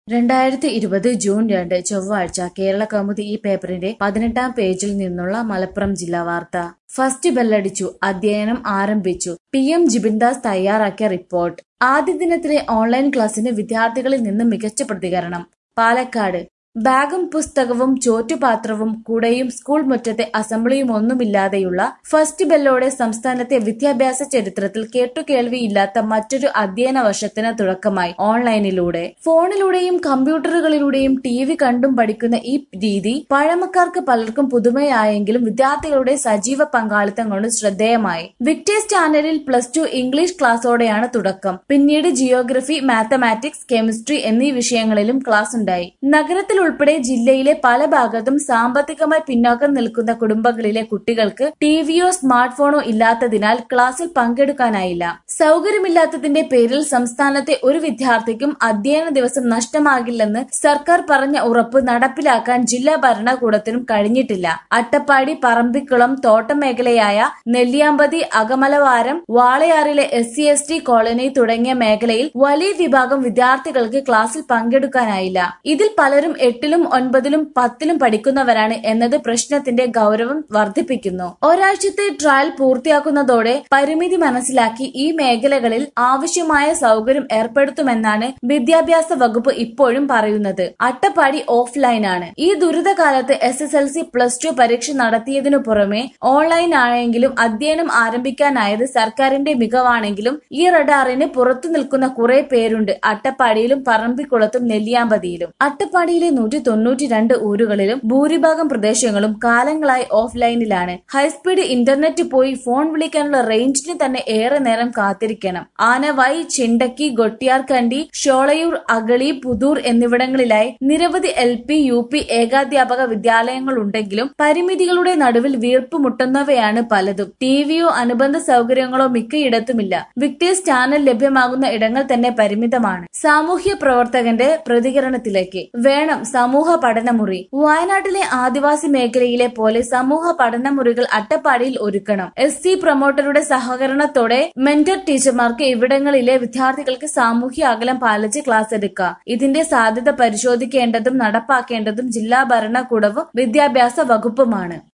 രണ്ടായിരത്തി ഇരുപത് ജൂൺ രണ്ട് ചൊവ്വാഴ്ച കേരള കൗമുദി ഈ പേപ്പറിന്റെ പതിനെട്ടാം പേജിൽ നിന്നുള്ള മലപ്പുറം ജില്ലാ വാർത്ത ഫസ്റ്റ് ബെല്ലടിച്ചു അധ്യയനം ആരംഭിച്ചു പി എം ജിബിൻദാസ് തയ്യാറാക്കിയ റിപ്പോർട്ട് ആദ്യ ദിനത്തിലെ ഓൺലൈൻ ക്ലാസ്സിന് വിദ്യാർത്ഥികളിൽ നിന്ന് മികച്ച പ്രതികരണം പാലക്കാട് ബാഗും പുസ്തകവും ചോറ്റുപാത്രവും കുടയും സ്കൂൾ മുറ്റത്തെ അസംബ്ലിയും ഒന്നുമില്ലാതെയുള്ള ഫസ്റ്റ് ബെല്ലോടെ സംസ്ഥാനത്തെ വിദ്യാഭ്യാസ ചരിത്രത്തിൽ കേട്ടുകേൾവിയില്ലാത്ത മറ്റൊരു അധ്യയന വർഷത്തിന് തുടക്കമായി ഓൺലൈനിലൂടെ ഫോണിലൂടെയും കമ്പ്യൂട്ടറുകളിലൂടെയും ടി വി കണ്ടും പഠിക്കുന്ന ഈ രീതി പഴമക്കാർക്ക് പലർക്കും പുതുമയായെങ്കിലും വിദ്യാർത്ഥികളുടെ സജീവ പങ്കാളിത്തം കൊണ്ട് ശ്രദ്ധേയമായി വിക്ടേഴ്സ് ചാനലിൽ പ്ലസ് ടു ഇംഗ്ലീഷ് ക്ലാസ്സോടെയാണ് തുടക്കം പിന്നീട് ജിയോഗ്രഫി മാത്തമാറ്റിക്സ് കെമിസ്ട്രി എന്നീ വിഷയങ്ങളിലും ക്ലാസ് ഉണ്ടായി നഗരത്തിൽ ഉൾപ്പെടെ ജില്ലയിലെ പല ഭാഗത്തും സാമ്പത്തികമായി പിന്നോക്കം നിൽക്കുന്ന കുടുംബങ്ങളിലെ കുട്ടികൾക്ക് ടിവിയോ സ്മാർട്ട് ഫോണോ ഇല്ലാത്തതിനാൽ ക്ലാസ്സിൽ പങ്കെടുക്കാനായില്ല സൗകര്യമില്ലാത്തതിന്റെ പേരിൽ സംസ്ഥാനത്തെ ഒരു വിദ്യാർത്ഥിക്കും അധ്യയന ദിവസം നഷ്ടമാകില്ലെന്ന് സർക്കാർ പറഞ്ഞ ഉറപ്പ് നടപ്പിലാക്കാൻ ജില്ലാ ഭരണകൂടത്തിനും കഴിഞ്ഞിട്ടില്ല അട്ടപ്പാടി പറമ്പിക്കുളം തോട്ടം മേഖലയായ നെല്ലിയാമ്പതി അകമലവാരം വാളയാറിലെ S C S T colony തുടങ്ങിയ മേഖലയിൽ വലിയ വിഭാഗം വിദ്യാർത്ഥികൾക്ക് ക്ലാസ്സിൽ പങ്കെടുക്കാനായില്ല ഇതിൽ പലരും എട്ടിലും ഒൻപതിലും പത്തിലും പഠിക്കുന്നവരാണ് എന്നത് പ്രശ്നത്തിന്റെ ഗൗരവം വർദ്ധിപ്പിക്കുന്നു ഒരാഴ്ചത്തെ ട്രയൽ പൂർത്തിയാക്കുന്നതോടെ പരിമിതി മനസ്സിലാക്കി ഈ മേഖലകളിൽ ആവശ്യമായ സൗകര്യം ഏർപ്പെടുത്തുമെന്നാണ് വിദ്യാഭ്യാസ വകുപ്പ് ഇപ്പോഴും പറയുന്നത് അട്ടപ്പാടി ഓഫ്ലൈനാണ് ഈ ദുരിതകാലത്ത് S S L C plus two പരീക്ഷ നടത്തിയതിനു പുറമെ ഓൺലൈൻ ആയെങ്കിലും അധ്യയനം ആരംഭിക്കാനായത് സർക്കാരിന്റെ മികവാണെങ്കിലും ഈ റഡാറിന് പുറത്തു നിൽക്കുന്ന കുറെ പേരുണ്ട് അട്ടപ്പാടിയിലും പറമ്പിക്കുളത്തും നെല്ലിയാമ്പതിയിലും അട്ടപ്പാടിയിലെ നൂറ്റി തൊണ്ണൂറ്റി രണ്ട് ഊരുകളിലും ഭൂരിഭാഗം പ്രദേശങ്ങളും കാലങ്ങളായി ഓഫ്ലൈനിലാണ് ഹൈസ്പീഡ് ഇന്റർനെറ്റ് പോയി ഫോൺ വിളിക്കാനുള്ള റേഞ്ചിന് തന്നെ ഏറെ നേരം കാത്തിരിക്കണം ആനവായി ചിണ്ടക്കി ഗൊട്ടിയാർകണ്ടി ഷോളയൂർ അഗളി പുതൂർ എന്നിവിടങ്ങളിലായി നിരവധി എൽ പി യു പി ഏകാധ്യാപക വിദ്യാലയങ്ങളുണ്ടെങ്കിലും പരിമിതികളുടെ നടുവിൽ വീർപ്പുമുട്ടുന്നവയാണ് പലതും ടിവിയോ അനുബന്ധ സൗകര്യങ്ങളോ മിക്കയിടത്തുമില്ല വിക്ടേഴ്സ് ചാനൽ ലഭ്യമാകുന്ന ഇടങ്ങൾ തന്നെ പരിമിതമാണ് സാമൂഹ്യ പ്രവർത്തകന്റെ പ്രതികരണത്തിലേക്ക് വേണം സമൂഹ പഠനമുറി വയനാട്ടിലെ ആദിവാസി മേഖലയിലെ പോലെ സമൂഹ പഠനമുറികൾ അട്ടപ്പാടിയിൽ ഒരുക്കണം എസ് സി പ്രൊമോട്ടറുടെ സഹകരണത്തോടെ മെന്റർ ടീച്ചർമാർക്ക് ഇവിടങ്ങളിലെ വിദ്യാർത്ഥികൾക്ക് സാമൂഹ്യ അകലം പാലിച്ച് ക്ലാസ് എടുക്കാം ഇതിന്റെ സാധ്യത പരിശോധിക്കേണ്ടതും നടപ്പാക്കേണ്ടതും ജില്ലാ ഭരണകൂടവും വിദ്യാഭ്യാസ വകുപ്പുമാണ്